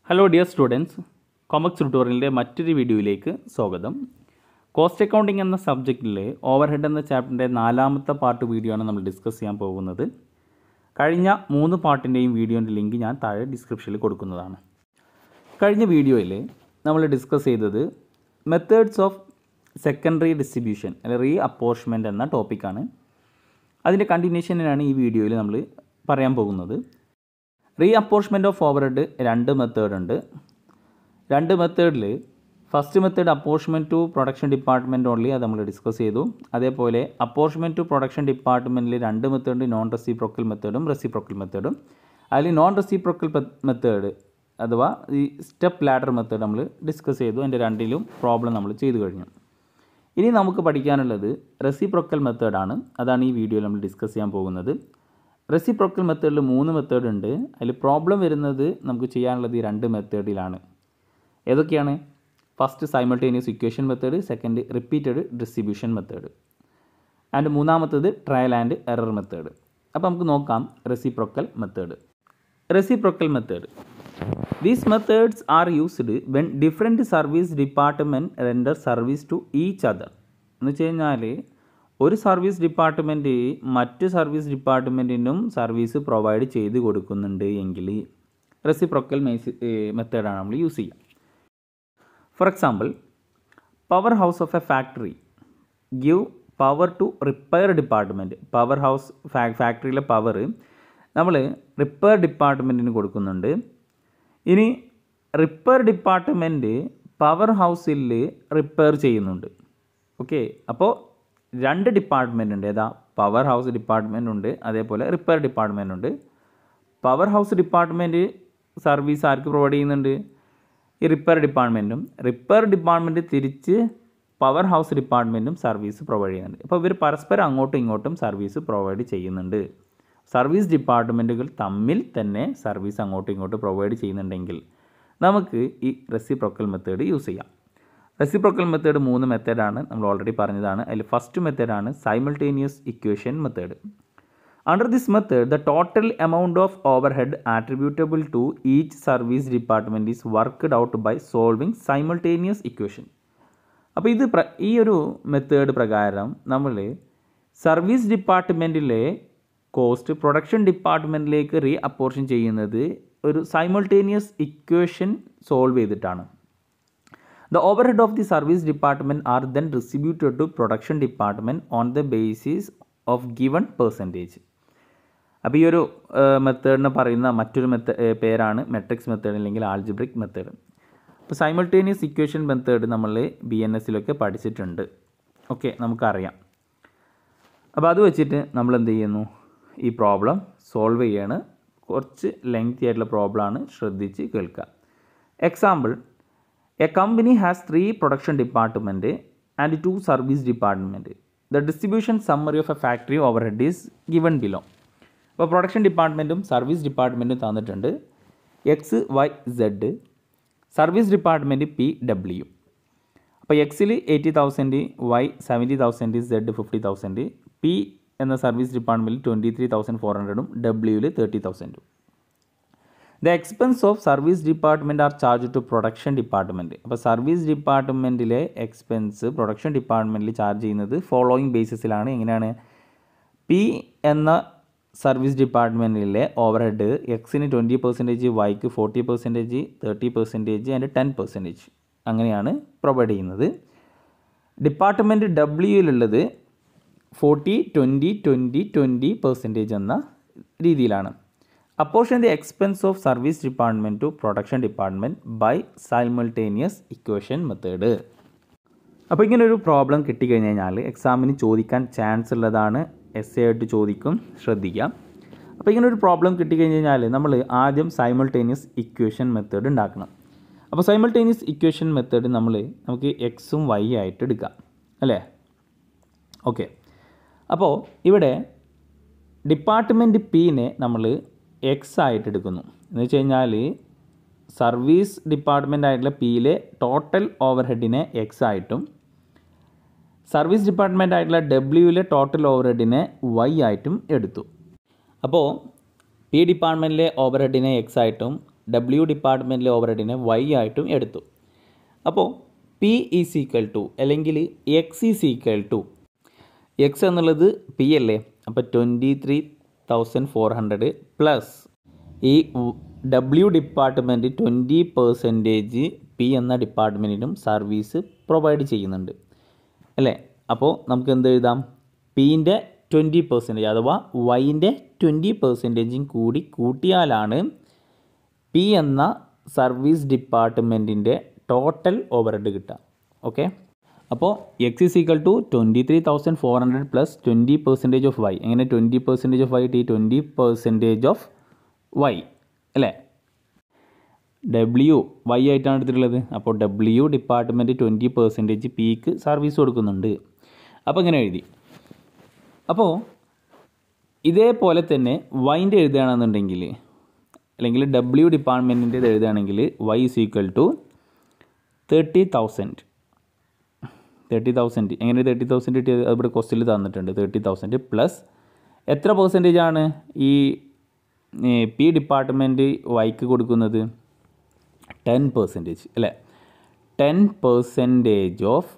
Hello dear students കൊമക്സ് ട്യൂട്ടോറിയലിൻ്റെ മറ്റൊരു വീഡിയോയിലേക്ക് സ്വാഗതം കോസ്റ്റ് അക്കൗണ്ടിംഗ് എന്ന സബ്ജക്റ്റിലെ ഓവർഹെഡ് എന്ന ചാപ്റ്ററിൻ്റെ നാലാമത്തെ പാർട്ട് വീഡിയോ ആണ് നമ്മൾ ഡിസ്കസ് ചെയ്യാൻ പോകുന്നത് കഴിഞ്ഞ മൂന്ന് പാർട്ടിൻ്റെയും വീഡിയോൻ്റെ ലിങ്ക് ഞാൻ താഴെ ഡിസ്ക്രിപ്ഷനിൽ കൊടുക്കുന്നതാണ് കഴിഞ്ഞ വീഡിയോയിൽ നമ്മൾ ഡിസ്കസ് ചെയ്തത് മെത്തേഡ്സ് ഓഫ് സെക്കൻഡറി ഡിസ്ട്രിബ്യൂഷൻ അല്ലെങ്കിൽ റീ അപ്പോർച്ച്മെൻറ്റ് എന്ന ടോപ്പിക്കാണ് അതിൻ്റെ കണ്ടിന്യൂഷനാണ് ഈ വീഡിയോയിൽ നമ്മൾ പറയാൻ പോകുന്നത് റീ അപ്പോർച്ച്മെൻറ്റ് ഓഫ് ഓവർഹെഡ് രണ്ട് മെത്തേഡ് ഉണ്ട് രണ്ട് മെത്തേഡിൽ first method apportionment to production department only അത് നമ്മൾ ഡിസ്കസ് ചെയ്തു അതേപോലെ അപ്പോർച്ച്മെൻറ്റ് ടു പ്രൊഡക്ഷൻ ഡിപ്പാർട്ട്മെൻറ്റിൽ രണ്ട് മെത്തേഡ് നോൺ റെസിപ്രോക്കൽ മെത്തേഡും റെസിപ്രോക്കൽ മെത്തേഡും അതിൽ നോൺ റെസിപ്രോക്കൽ മെത്തേഡ് അഥവാ ഈ സ്റ്റെപ്പ് ലാഡർ മെത്തേഡ് നമ്മൾ ഡിസ്കസ് ചെയ്തു അതിൻ്റെ രണ്ടിലും പ്രോബ്ലം നമ്മൾ ചെയ്തു കഴിഞ്ഞു ഇനി നമുക്ക് പഠിക്കാനുള്ളത് റെസിപ്രോക്കൽ മെത്തേഡാണ് അതാണ് ഈ വീഡിയോയിൽ നമ്മൾ ഡിസ്കസ് ചെയ്യാൻ പോകുന്നത് റെസിപ്രോക്കൽ മെത്തേഡിൽ മൂന്ന് മെത്തേഡ് ഉണ്ട് അതിൽ പ്രോബ്ലം വരുന്നത് നമുക്ക് ചെയ്യാനുള്ളത് ഈ രണ്ട് മെത്തേഡിലാണ് ഏതൊക്കെയാണ് first simultaneous equation method second repeated distribution method and മൂന്നാമത്തത് ട്രയൽ ആൻഡ് എറർ മെത്തേഡ് അപ്പോൾ നമുക്ക് നോക്കാം reciprocal method reciprocal method these methods are used when different service department render service to each other എന്ന് വെച്ച് കഴിഞ്ഞാൽ ഒരു സർവീസ് ഡിപ്പാർട്ട്മെൻറ്റ് മറ്റ് service ഡിപ്പാർട്ട്മെൻറ്റിനും സർവീസ് പ്രൊവൈഡ് ചെയ്ത് കൊടുക്കുന്നുണ്ട് എങ്കിൽ റെസിപ്രോക്കൽ മെത്തേഡാണ് നമ്മൾ യൂസ് ചെയ്യുക for example power house of a factory give power to repair department power house ഫാക്ടറിയിലെ പവർ നമ്മൾ റിപ്പയർ ഡിപ്പാർട്ട്മെൻറ്റിന് കൊടുക്കുന്നുണ്ട് ഇനി റിപ്പയർ ഡിപ്പാർട്ട്മെൻറ്റ് പവർ ഹൗസിൽ റിപ്പയർ ചെയ്യുന്നുണ്ട് ഓക്കെ അപ്പോൾ രണ്ട് ഡിപ്പാർട്ട്മെൻ്റ് ഉണ്ട് ഏതാ പവർ ഹൗസ് ഡിപ്പാർട്ട്മെൻ്റ് ഉണ്ട് അതേപോലെ റിപ്പയർ ഡിപ്പാർട്ട്മെൻ്റ് ഉണ്ട് പവർ ഹൗസ് ഡിപ്പാർട്ട്മെൻറ്റ് സർവീസ് ആർക്ക് പ്രൊവൈഡ് ചെയ്യുന്നുണ്ട് ഈ റിപ്പയർ ഡിപ്പാർട്ട്മെൻറ്റും റിപ്പയർ ഡിപ്പാർട്ട്മെൻറ്റ് തിരിച്ച് പവർ ഹൗസ് ഡിപ്പാർട്ട്മെൻറ്റും സർവീസ് പ്രൊവൈഡ് ചെയ്യുന്നുണ്ട് അപ്പോൾ ഇവർ പരസ്പരം അങ്ങോട്ടും ഇങ്ങോട്ടും സർവീസ് പ്രൊവൈഡ് ചെയ്യുന്നുണ്ട് സർവീസ് ഡിപ്പാർട്ട്മെൻറ്റുകൾ തമ്മിൽ തന്നെ സർവീസ് അങ്ങോട്ടും ഇങ്ങോട്ടും പ്രൊവൈഡ് ചെയ്യുന്നുണ്ടെങ്കിൽ നമുക്ക് ഈ റെസിപ്രോക്കൽ മെത്തേഡ് യൂസ് ചെയ്യാം റെസിപ്രോക്കൽ മെത്തേഡ് മൂന്ന് മെത്തേഡാണ് നമ്മൾ ഓൾറെഡി പറഞ്ഞതാണ് അതിൽ ഫസ്റ്റ് മെത്തേഡാണ് simultaneous equation method under this method the total amount of over head attributable to each service department is worked out by solving simultaneous equation അപ്പോൾ ഇത് പ്ര ഈ ഒരു മെത്തേഡ് പ്രകാരം നമ്മൾ സർവീസ് ഡിപ്പാർട്ട്മെൻറ്റിലെ കോസ്റ്റ് പ്രൊഡക്ഷൻ ഡിപ്പാർട്ട്മെൻറ്റിലേക്ക് റീ അപ്പോർഷൻ ചെയ്യുന്നത് ഒരു സൈമൾട്ടേനിയസ് ഇക്വേഷൻ സോൾവ് ചെയ്തിട്ടാണ് The overhead of the service department are then distributed to production department on the basis of given percentage. അപ്പോൾ ഈ ഒരു മെത്തേഡിന് പറയുന്ന മറ്റൊരു മെത്ത പേരാണ് മെട്രിക്സ് മെത്തേഡ് അല്ലെങ്കിൽ ആൾജിബ്രിക് മെത്തേഡ് അപ്പോൾ സൈമൾട്ടേനിയസ് ഇക്വേഷൻ മെത്തേഡ് നമ്മൾ ബി എൻ എസിലൊക്കെ പഠിച്ചിട്ടുണ്ട് ഓക്കെ നമുക്കറിയാം അപ്പോൾ അത് വെച്ചിട്ട് നമ്മൾ എന്ത് ചെയ്യുന്നു ഈ പ്രോബ്ലം സോൾവ് ചെയ്യാണ് കുറച്ച് ലെങ്തി ആയിട്ടുള്ള പ്രോബ്ലമാണ് ശ്രദ്ധിച്ച് കേൾക്കുക example A company has three production department and two service department. The distribution summary of a factory overhead is given below. അപ്പോൾ പ്രൊഡക്ഷൻ ഡിപ്പാർട്ട്മെൻറ്റും സർവീസ് ഡിപ്പാർട്ട്മെൻറ്റും തന്നിട്ടുണ്ട് X Y Z service department P W അപ്പോൾ എക്സിൽ eighty thousand Y seventy thousand Z fifty thousand P എന്ന service ഡിപ്പാർട്ട്മെൻറ്റിൽ twenty three thousand four ഹൺഡ്രഡും ഡബ്ല്യുവിൽ തേർട്ടി തൗസൻഡും the expense of service department are charge to production department അപ്പോൾ service ഡിപ്പാർട്ട്മെൻറ്റിലെ expense production ഡിപ്പാർട്ട്മെൻറ്റിൽ ചാർജ് ചെയ്യുന്നത് ഫോളോയിങ് ബേസിസിലാണ് എങ്ങനെയാണ് പി എന്ന സർവീസ് ഡിപ്പാർട്ട്മെൻറ്റിലെ ഓവർ ഹെഡ് എക്സിന് ട്വൻറ്റി പെർസെൻറ്റേജ് വൈക്ക് forty percentage thirty percentage and ten percentage അങ്ങനെയാണ് പ്രൊവൈഡ് ചെയ്യുന്നത് ഡിപ്പാർട്ട്മെൻറ്റ് ഡബ്ല്യുയിലുള്ളത് forty twenty twenty twenty percentage എന്ന രീതിയിലാണ് apportion the expense of service department to production department by simultaneous equation method അപ്പോൾ ഇങ്ങനെ ഒരു പ്രോബ്ലം കിട്ടിക്കഴിഞ്ഞ് കഴിഞ്ഞാൽ എക്സാമിന് ചോദിക്കാൻ ചാൻസ് ഉള്ളതാണ് എസ് എ ആയിട്ട് ചോദിക്കും ശ്രദ്ധിക്കാം അപ്പോൾ ഇങ്ങനെ ഒരു പ്രോബ്ലം കിട്ടിക്കഴിഞ്ഞ് കഴിഞ്ഞാൽ നമ്മൾ ആദ്യം സൈമൾട്ടേനിയസ് ഇക്വേഷൻ മെത്തേഡ് ഉണ്ടാക്കണം അപ്പോൾ സൈമൾട്ടേനിയസ് ഇക്വേഷൻ മെത്തേഡ് നമ്മൾ നമുക്ക് എക്സും വൈ ആയിട്ട് എടുക്കാം അല്ലേ ഓക്കെ അപ്പോൾ ഇവിടെ ഡിപ്പാർട്ട്മെൻറ്റ് പീനെ നമ്മൾ എക്സ് ആയിട്ട് എടുക്കുന്നു എന്ന് വെച്ച് കഴിഞ്ഞാൽ സർവീസ് ഡിപ്പാർട്ട്മെൻ്റ് ആയിട്ടുള്ള പിയിലെ ടോട്ടൽ ഓവർ ഹെഡിനെ എക്സ് ആയിട്ടും സർവീസ് ഡിപ്പാർട്ട്മെൻ്റ് ആയിട്ടുള്ള ഡബ്ല്യുവിലെ ടോട്ടൽ ഓവർ ഹെഡിനെ വൈ ആയിട്ടും എടുത്തു അപ്പോൾ പി ഡിപ്പാർട്ട്മെൻറ്റിലെ ഓവർ ഹെഡിനെ എക്സ് ആയിട്ടും ഡബ്ല്യു ഡിപ്പാർട്ട്മെൻറ്റിലെ ഓവർഹെഡിനെ വൈ ആയിട്ടും എടുത്തു അപ്പോൾ പി ഈസ് ഈക്വൽ ടു അല്ലെങ്കിൽ X is equal to X എന്നുള്ളത് പി അല്ലേ അപ്പോൾ twenty three thousand four hundred plus ഈ W department twenty percentage P എന്ന ഡിപ്പാർട്ട്മെൻറ്റിനും സർവീസ് പ്രൊവൈഡ് ചെയ്യുന്നുണ്ട് അല്ലേ അപ്പോൾ നമുക്ക് എന്ത് എഴുതാം പീൻ്റെ ട്വൻറ്റി പെർസെൻറ്റേജ് അഥവാ വൈൻ്റെ ട്വൻറ്റി പെർസെൻറ്റേജും കൂടി കൂട്ടിയാലാണ് പി എന്ന സർവീസ് ഡിപ്പാർട്ട്മെൻറ്റിൻ്റെ ടോട്ടൽ ഓവർഹെഡ് കിട്ടുക ഓക്കെ അപ്പോൾ X is equal to twenty three thousand four hundred plus twenty percentage of Y എങ്ങനെ ട്വൻറ്റി പെർസെൻറ്റേജ് ഓഫ് വൈ ടി ട്വൻറ്റി പെർസെൻറ്റേജ് ഓഫ് വൈ അല്ലേ ഡബ്ല്യു വൈ ആയിട്ടാണ് എടുത്തിട്ടുള്ളത് അപ്പോൾ ഡബ്ല്യു ഡിപ്പാർട്ട്മെൻറ്റ് ട്വൻറ്റി പെർസെൻറ്റേജ് പിക്ക് service കൊടുക്കുന്നുണ്ട് അപ്പോൾ ഇങ്ങനെ എഴുതി അപ്പോൾ ഇതേപോലെ തന്നെ വൈൻ്റെ എഴുതുകയാണെന്നുണ്ടെങ്കിൽ അല്ലെങ്കിൽ ഡബ്ല്യു ഡിപ്പാർട്ട്മെൻറ്റിൻ്റെ എഴുതുകയാണെങ്കിൽ Y is equal to thirty thousand thirty thousand എങ്ങനെ തേർട്ടി തൗസൻഡ് കിട്ടിയത് അത് ഇവിടെ ക്വസ്റ്റിൽ തന്നിട്ടുണ്ട് തേർട്ടി തൗസൻഡ് പ്ലസ് എത്ര പെർസെൻറ്റേജ് ആണ് ഈ പി ഡിപ്പാർട്ട്മെൻറ്റ് വൈക്ക് കൊടുക്കുന്നത് ടെൻ പെർസെൻറ്റേജ് അല്ലേ ten percentage of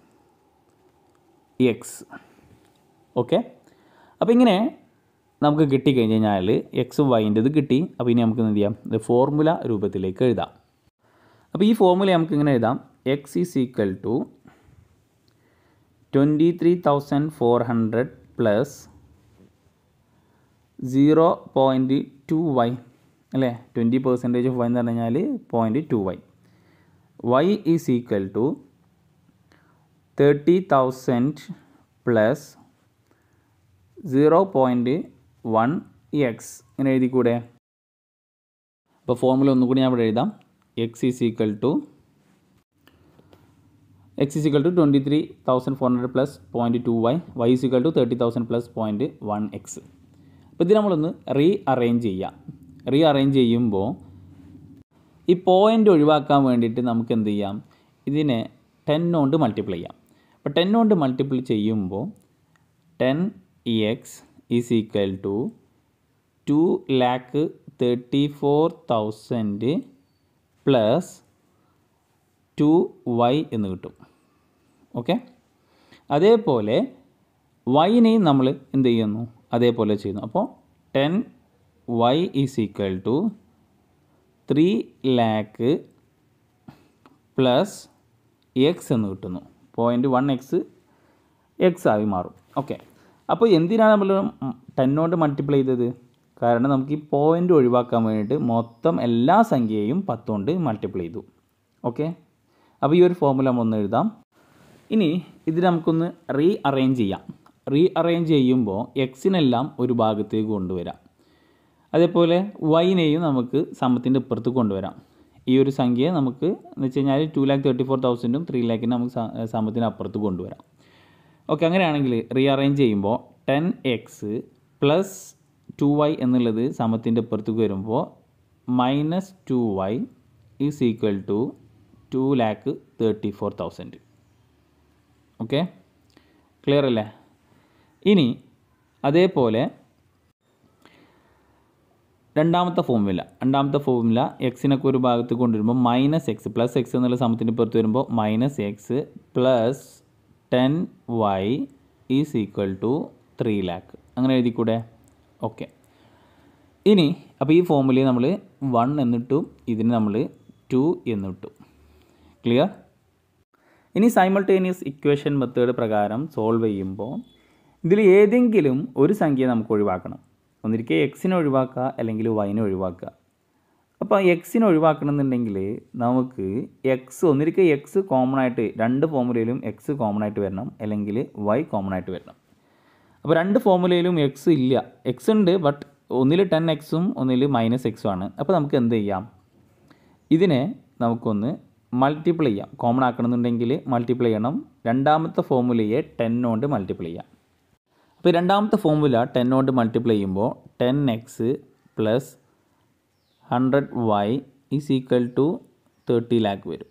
X okay അപ്പോൾ ഇങ്ങനെ നമുക്ക് കിട്ടിക്കഴിഞ്ഞ് കഴിഞ്ഞാൽ എക്സ് വൈൻ്റെത് കിട്ടി അപ്പോൾ ഇനി നമുക്ക് എന്ത് ചെയ്യാം ഇത് ഫോർമുല രൂപത്തിലേക്ക് എഴുതാം അപ്പോൾ ഈ ഫോർമുല നമുക്ക് ഇങ്ങനെ എഴുതാം X is equal to twenty three thousand four hundred plus zero point two Y അല്ലേ ട്വൻറ്റി പെർസെൻറ്റേജ് ഓഫ് വൈ എന്ന് പറഞ്ഞു കഴിഞ്ഞാൽ point two Y Y is equal to thirty thousand plus zero point one X ഇങ്ങനെ എഴുതിക്കൂടെ അപ്പോൾ formula ഒന്നുകൂടി ഞാൻ ഇവിടെ എഴുതാം X is equal to X is equal to twenty three thousand four hundred plus point two Y Y is equal to thirty thousand plus point one X അപ്പോൾ ഇത് നമ്മളൊന്ന് റീ അറേഞ്ച് ചെയ്യാം റീ അറേഞ്ച് ചെയ്യുമ്പോൾ ഈ point ഒഴിവാക്കാൻ വേണ്ടിയിട്ട് നമുക്ക് എന്ത് ചെയ്യാം ഇതിനെ ടെൻ കൊണ്ട് മൾട്ടിപ്ലൈ ചെയ്യാം അപ്പോൾ ടെൻ കൊണ്ട് മൾട്ടിപ്ലൈ ചെയ്യുമ്പോൾ ten X is equal to two lakh thirty four thousand plus two Y എന്ന് കിട്ടും ഓക്കെ അതേപോലെ വൈനെയും നമ്മൾ എന്ത് ചെയ്യുന്നു അതേപോലെ ചെയ്യുന്നു അപ്പോൾ ten Y is equal to three lakh plus X എന്ന് കിട്ടുന്നു പോയിൻറ്റ് വൺ എക്സ് എക്സ് ആയി മാറും ഓക്കെ അപ്പോൾ എന്തിനാണ് നമ്മൾ ടെന്നോണ്ട് മൾട്ടിപ്ലൈ ചെയ്തത് കാരണം നമുക്ക് ഈ പോയിൻ്റ് ഒഴിവാക്കാൻ വേണ്ടിയിട്ട് മൊത്തം എല്ലാ സംഖ്യയും പത്തുകൊണ്ട് മൾട്ടിപ്ലൈ ചെയ്തു ഓക്കെ അപ്പോൾ ഈ ഒരു ഫോർമുല ഒന്ന് എഴുതാം ഇനി ഇത് നമുക്കൊന്ന് റീ അറേഞ്ച് ചെയ്യാം റീ അറേഞ്ച് ചെയ്യുമ്പോൾ എക്സിനെല്ലാം ഒരു ഭാഗത്തേക്ക് കൊണ്ടുവരാം അതേപോലെ വൈനെയും നമുക്ക് സമത്തിൻ്റെ ഇപ്പുറത്ത് കൊണ്ടുവരാം ഈ ഒരു സംഖ്യ നമുക്ക് എന്ന് വെച്ച് കഴിഞ്ഞാൽ ടു ലാക്ക് തേർട്ടി ഫോർ തൗസൻഡും ത്രീ ലാക്കിനും നമുക്ക് സ- സമത്തിന് അപ്പുറത്ത് കൊണ്ടുവരാം ഓക്കെ അങ്ങനെയാണെങ്കിൽ റീ അറേഞ്ച് ചെയ്യുമ്പോൾ ten X plus two Y എന്നുള്ളത് സമത്തിൻ്റെ ഇപ്പുറത്തേക്ക് വരുമ്പോൾ minus two Y is equal to two lakh thirty four thousand okay clear അല്ലേ ഇനി അതേപോലെ രണ്ടാമത്തെ ഫോർമുല രണ്ടാമത്തെ ഫോർമുല എക്സിനൊക്കെ ഒരു ഭാഗത്ത് കൊണ്ടുവരുമ്പോൾ മൈനസ് എക്സ് പ്ലസ് എക്സ് എന്നുള്ള സമത്തിന് പുറത്ത് വരുമ്പോൾ minus X plus ten Y is equal to three lakh അങ്ങനെ എഴുതിക്കൂടെ ഓക്കെ ഇനി അപ്പോൾ ഈ ഫോർമുലയെ നമ്മൾ വൺ എന്നിട്ടു ഇതിന് നമ്മൾ ടു എന്നിട്ടു ക്ലിയർ ഇനി സൈമൾട്ടേനിയസ് ഇക്വേഷൻ മെത്തേഡ് പ്രകാരം സോൾവ് ചെയ്യുമ്പോൾ ഇതിൽ ഏതെങ്കിലും ഒരു സംഖ്യ നമുക്ക് ഒഴിവാക്കണം ഒന്നിരിക്കെ എക്സിനെ ഒഴിവാക്കുക അല്ലെങ്കിൽ വൈനെ ഒഴിവാക്കുക അപ്പോൾ എക്സിനെ ഒഴിവാക്കണമെന്നുണ്ടെങ്കിൽ നമുക്ക് എക്സ് ഒന്നിരിക്കെ എക്സ് കോമൺ ആയിട്ട് രണ്ട് ഫോർമുലയിലും എക്സ് കോമൺ ആയിട്ട് വരണം അല്ലെങ്കിൽ വൈ കോമൺ ആയിട്ട് വരണം അപ്പോൾ രണ്ട് ഫോർമുലയിലും എക്സ് ഇല്ല എക്സ് ഉണ്ട് ബട്ട് ഒന്നിൽ ടെൻ എക്സും ഒന്നിൽ മൈനസ് എക്സും ആണ് അപ്പോൾ നമുക്ക് എന്ത് ചെയ്യാം ഇതിനെ നമുക്കൊന്ന് മൾട്ടിപ്ലൈ ചെയ്യാം കോമൺ ആക്കണമെന്നുണ്ടെങ്കിൽ മൾട്ടിപ്ലൈ ചെയ്യണം രണ്ടാമത്തെ ഫോർമുലയെ ടെൻ കൊണ്ട് മൾട്ടിപ്ലൈ ചെയ്യാം അപ്പോൾ ഈ രണ്ടാമത്തെ ഫോർമുല ടെൻ കൊണ്ട് മൾട്ടിപ്ലൈ ചെയ്യുമ്പോൾ ten X plus hundred Y is equal to thirty lakh വരും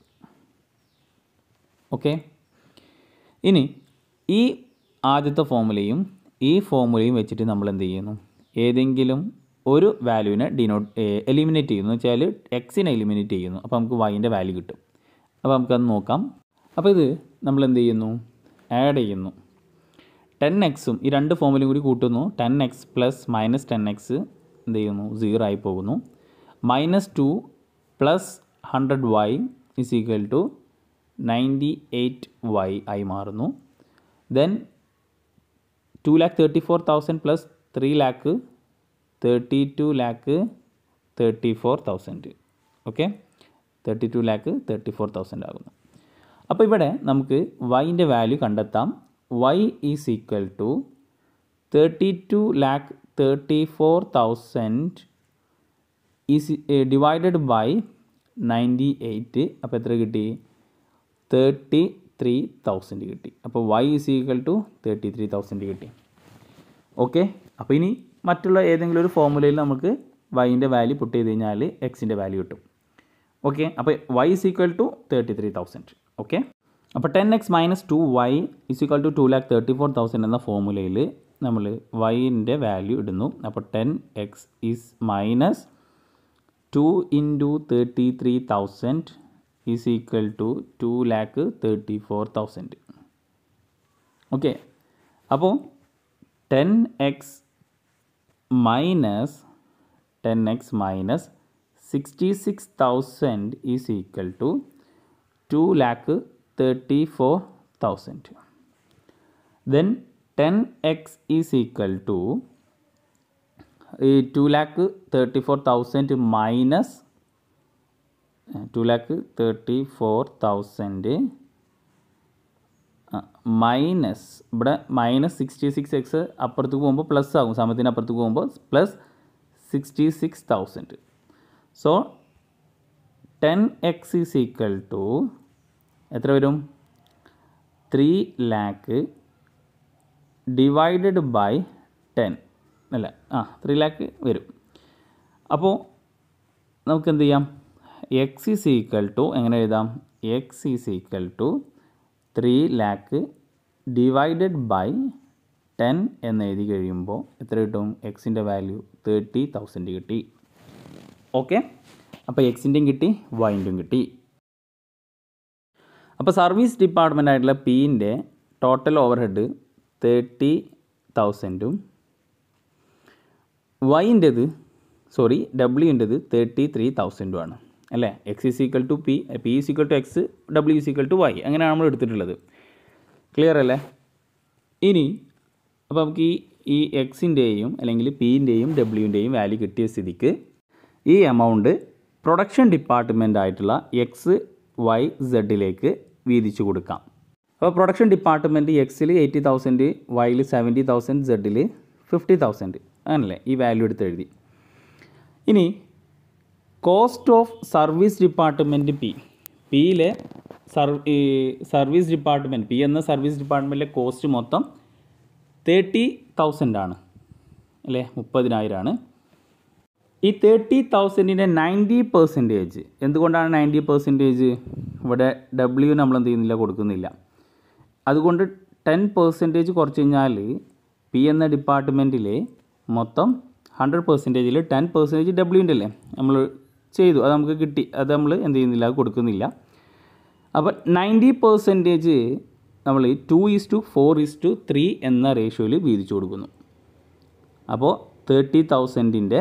ഓക്കെ ഇനി ഈ ആദ്യത്തെ ഫോർമുലയും ഈ ഫോർമുലയും വെച്ചിട്ട് നമ്മൾ എന്ത് ചെയ്യുന്നു ഏതെങ്കിലും ഒരു വാല്യൂവിനെ ഡിനോട്ട് എലിമിനേറ്റ് ചെയ്യുന്നു എന്ന് വെച്ചാൽ എക്സിനെ എലിമിനേറ്റ് ചെയ്യുന്നു അപ്പോൾ നമുക്ക് വൈൻ്റെ വാല്യൂ കിട്ടും അപ്പോൾ നമുക്കത് നോക്കാം അപ്പോൾ ഇത് നമ്മൾ എന്ത് ചെയ്യുന്നു ആഡ് ചെയ്യുന്നു ടെൻ എക്സും ഈ രണ്ട് ഫോമിലും കൂടി കൂട്ടുന്നു ten X plus minus ten X എന്ത് ചെയ്യുന്നു സീറോ ആയി പോകുന്നു minus two plus hundred Y is equal to ninety eight Y ആയി മാറുന്നു then two lakh thirty four thousand plus three lakh thirty two lakh thirty four thousand okay thirty two lakh thirty four thousand ആകുന്നു അപ്പോൾ ഇവിടെ നമുക്ക് വൈൻ്റെ വാല്യൂ കണ്ടെത്താം Y is equal to thirty two lakh thirty four thousand is divided by ninety eight അപ്പോൾ എത്ര കിട്ടി thirty three thousand കിട്ടി അപ്പോൾ Y is equal to thirty three thousand കിട്ടി ഓക്കെ അപ്പോൾ ഇനി മറ്റുള്ള ഏതെങ്കിലും ഒരു ഫോർമുലയിൽ നമുക്ക് വൈൻ്റെ വാല്യൂ പുട്ട് ചെയ്ത് കഴിഞ്ഞാൽ എക്സിൻ്റെ വാല്യൂ കിട്ടും ഓക്കെ അപ്പോൾ Y is equal to thirty three thousand okay അപ്പോൾ ten X minus two Y is equal to two lakh thirty four thousand എന്ന ഫോർമുലയിൽ നമ്മൾ വൈൻ്റെ വാല്യൂ ഇടുന്നു അപ്പോൾ ten X is minus two into thirty three thousand is equal to two lakh thirty four thousand okay അപ്പോൾ ten X minus ten X minus sixty six thousand is equal to two lakh thirty four thousand then ten X is equal to ഈ two lakh thirty four thousand minus two lakh thirty four thousand minus ഇവിടെ minus sixty six X അപ്പുറത്തേക്ക് പോകുമ്പോൾ plus ആകും സമയത്തിന് അപ്പുറത്തേക്ക് പോകുമ്പോൾ plus sixty six thousand so ten X is equal to എത്ര വരും three lakh divided by ten അല്ല ആ ത്രീ ലാക്ക് വരും അപ്പോൾ നമുക്ക് എന്ത് ചെയ്യാം എക്സ് ഈസ് ഈക്വൽ ടു എങ്ങനെ എഴുതാം X is equal to three lakh divided by ten എന്ന് എഴുതി കഴിയുമ്പോൾ എത്ര കിട്ടും എക്സിൻ്റെ വാല്യൂ തേർട്ടി തൗസൻഡ് കിട്ടി ഓക്കെ അപ്പോൾ എക്സിൻ്റെയും കിട്ടി വൈൻ്റെയും കിട്ടി അപ്പോൾ സർവീസ് ഡിപ്പാർട്ട്മെൻ്റ് ആയിട്ടുള്ള പീൻ്റെ ടോട്ടൽ ഓവർ ഹെഡ് തേർട്ടി തൗസൻഡും വൈൻ്റെത് സോറി ഡബ്ല്യുൻ്റെത് തേർട്ടി ത്രീ തൗസൻഡും ആണ് അല്ലേ X is equal to P P is equal to X W is equal to Y അങ്ങനെയാണ് നമ്മൾ എടുത്തിട്ടുള്ളത് ക്ലിയർ അല്ലേ ഇനി അപ്പോൾ നമുക്ക് ഈ ഈ എക്സിൻ്റെയും അല്ലെങ്കിൽ പിൻ്റെയും ഡബ്ല്യുവിൻ്റെയും വാല്യൂ കിട്ടിയ സ്ഥിതിക്ക് ഈ എമൗണ്ട് പ്രൊഡക്ഷൻ ഡിപ്പാർട്ട്മെൻ്റ് ആയിട്ടുള്ള എക്സ് വൈ സെഡിലേക്ക് വീതിച്ചു കൊടുക്കാം അപ്പോൾ പ്രൊഡക്ഷൻ ഡിപ്പാർട്ട്മെൻറ്റ് എക്സിൽ എയ്റ്റി തൗസൻഡ് വൈയിൽ സെവൻറ്റി തൗസൻഡ് സെഡിൽ ഫിഫ്റ്റി തൗസൻഡ് അങ്ങനല്ലേ ഈ വാല്യൂ എടുത്ത് എഴുതി ഇനി cost of service department P പിയിലെ സർവീസ് ഡിപ്പാർട്ട്മെൻറ്റ് പി എന്ന സർവീസ് ഡിപ്പാർട്ട്മെൻറ്റിലെ കോസ്റ്റ് മൊത്തം തേർട്ടി തൗസൻഡ് ആണ് അല്ലേ മുപ്പതിനായിരമാണ് ഈ തേർട്ടി തൗസൻഡിൻ്റെ നയൻറ്റി പെർസെൻറ്റേജ് എന്തുകൊണ്ടാണ് നയൻറ്റി പെർസെൻറ്റേജ് ഇവിടെ ഡബ്ല്യു നമ്മൾ എന്ത് ചെയ്യുന്നില്ല കൊടുക്കുന്നില്ല അതുകൊണ്ട് ടെൻ പെർസെൻറ്റേജ് കുറച്ച് കഴിഞ്ഞാൽ പി എന്ന ഡിപ്പാർട്ട്മെൻറ്റിലെ മൊത്തം ഹൺഡ്രഡ് പെർസെൻറ്റേജിൽ ടെൻ പെർസെൻറ്റേജ് ഡബ്ല്യുവിൻ്റെ അല്ലേ നമ്മൾ ചെയ്തു അത് നമുക്ക് കിട്ടി അത് നമ്മൾ എന്ത് ചെയ്യുന്നില്ല അത് കൊടുക്കുന്നില്ല അപ്പോൾ നയൻറ്റി പെർസെൻറ്റേജ് നമ്മൾ two is to four is to three എന്ന റേഷ്യോയിൽ വീതിച്ചു കൊടുക്കുന്നു അപ്പോൾ തേർട്ടി തൗസൻഡിൻ്റെ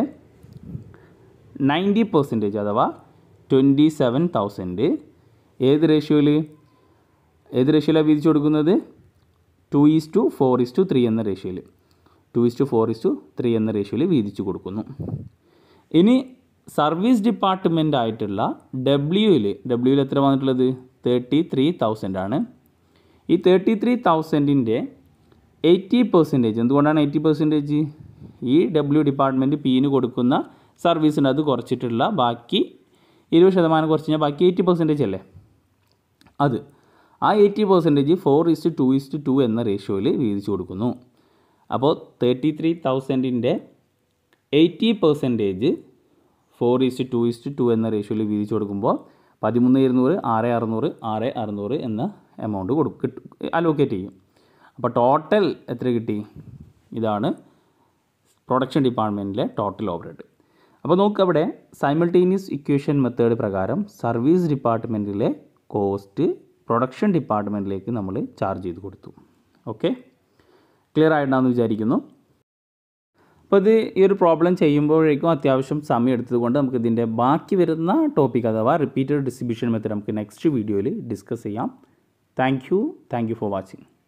നയൻറ്റി പെർസെൻറ്റേജ് അഥവാ ട്വൻറ്റി സെവൻ തൗസൻഡ് ഏത് റേഷ്യോയിൽ ഏത് റേഷ്യോയിലാണ് വീതിച്ചു കൊടുക്കുന്നത് two is to four is to three എന്ന റേഷ്യോയിൽ two is to four is to three എന്ന റേഷ്യോയിൽ വീതിച്ചു കൊടുക്കുന്നു ഇനി സർവീസ് ഡിപ്പാർട്ട്മെൻ്റ് ആയിട്ടുള്ള ഡബ്ല്യുവിൽ ഡബ്ല്യുവിൽ എത്ര വന്നിട്ടുള്ളത് തേർട്ടി ത്രീ തൗസൻഡ് ആണ് ഈ തേർട്ടി ത്രീ തൗസൻഡിൻ്റെ എയ്റ്റി പെർസെൻറ്റേജ് എന്തുകൊണ്ടാണ് എയ്റ്റി പെർസെൻറ്റേജ് ഈ ഡബ്ല്യു ഡിപ്പാർട്ട്മെൻറ്റ് പിന് കൊടുക്കുന്ന സർവീസിന് അത് കുറച്ചിട്ടുള്ള ബാക്കി ഇരുപത് ശതമാനം കുറച്ച് കഴിഞ്ഞാൽ ബാക്കി എയ്റ്റി പെർസെൻറ്റേജ് അല്ലേ അത് ആ eighty percentage four is to two is to two എന്ന റേഷ്യോയിൽ വീതിച്ചു കൊടുക്കുന്നു അപ്പോൾ തേർട്ടി ത്രീ തൗസൻഡിൻ്റെ eighty percentage four is to two is to two എന്ന റേഷ്യോയിൽ വീതിച്ചു കൊടുക്കുമ്പോൾ പതിമൂന്ന് ഇരുന്നൂറ് ആറ് അറുന്നൂറ് ആറ് അറുന്നൂറ് എന്ന എമൗണ്ട് കൊടുക്കും കിട്ടും അലോക്കേറ്റ് ചെയ്യും അപ്പോൾ ടോട്ടൽ എത്ര കിട്ടി ഇതാണ് പ്രൊഡക്ഷൻ ഡിപ്പാർട്ട്മെൻറ്റിലെ ടോട്ടൽ ഓവർ ഹെഡ് അപ്പോൾ നോക്കുക അവിടെ സൈമിൾട്ടേനിയസ് ഇക്വേഷൻ മെത്തേഡ് പ്രകാരം സർവീസ് ഡിപ്പാർട്ട്മെൻറ്റിലെ കോസ്റ്റ് പ്രൊഡക്ഷൻ ഡിപ്പാർട്ട്മെൻറ്റിലേക്ക് നമ്മൾ ചാർജ് ചെയ്ത് കൊടുത്തു ഓക്കെ ക്ലിയർ ആയിട്ടുണ്ടാകുമെന്ന് വിചാരിക്കുന്നു അപ്പോൾ ഇത് ഈ ഒരു പ്രോബ്ലം ചെയ്യുമ്പോഴേക്കും അത്യാവശ്യം സമയം എടുത്തതുകൊണ്ട് നമുക്ക് ഇതിൻ്റെ ബാക്കി വരുന്ന ടോപ്പിക് അഥവാ റിപ്പീറ്റഡ് ഡിസ്ട്രിബ്യൂഷൻ മെത്തേഡ് നമുക്ക് നെക്സ്റ്റ് വീഡിയോയിൽ ഡിസ്കസ് ചെയ്യാം thank you thank you for watching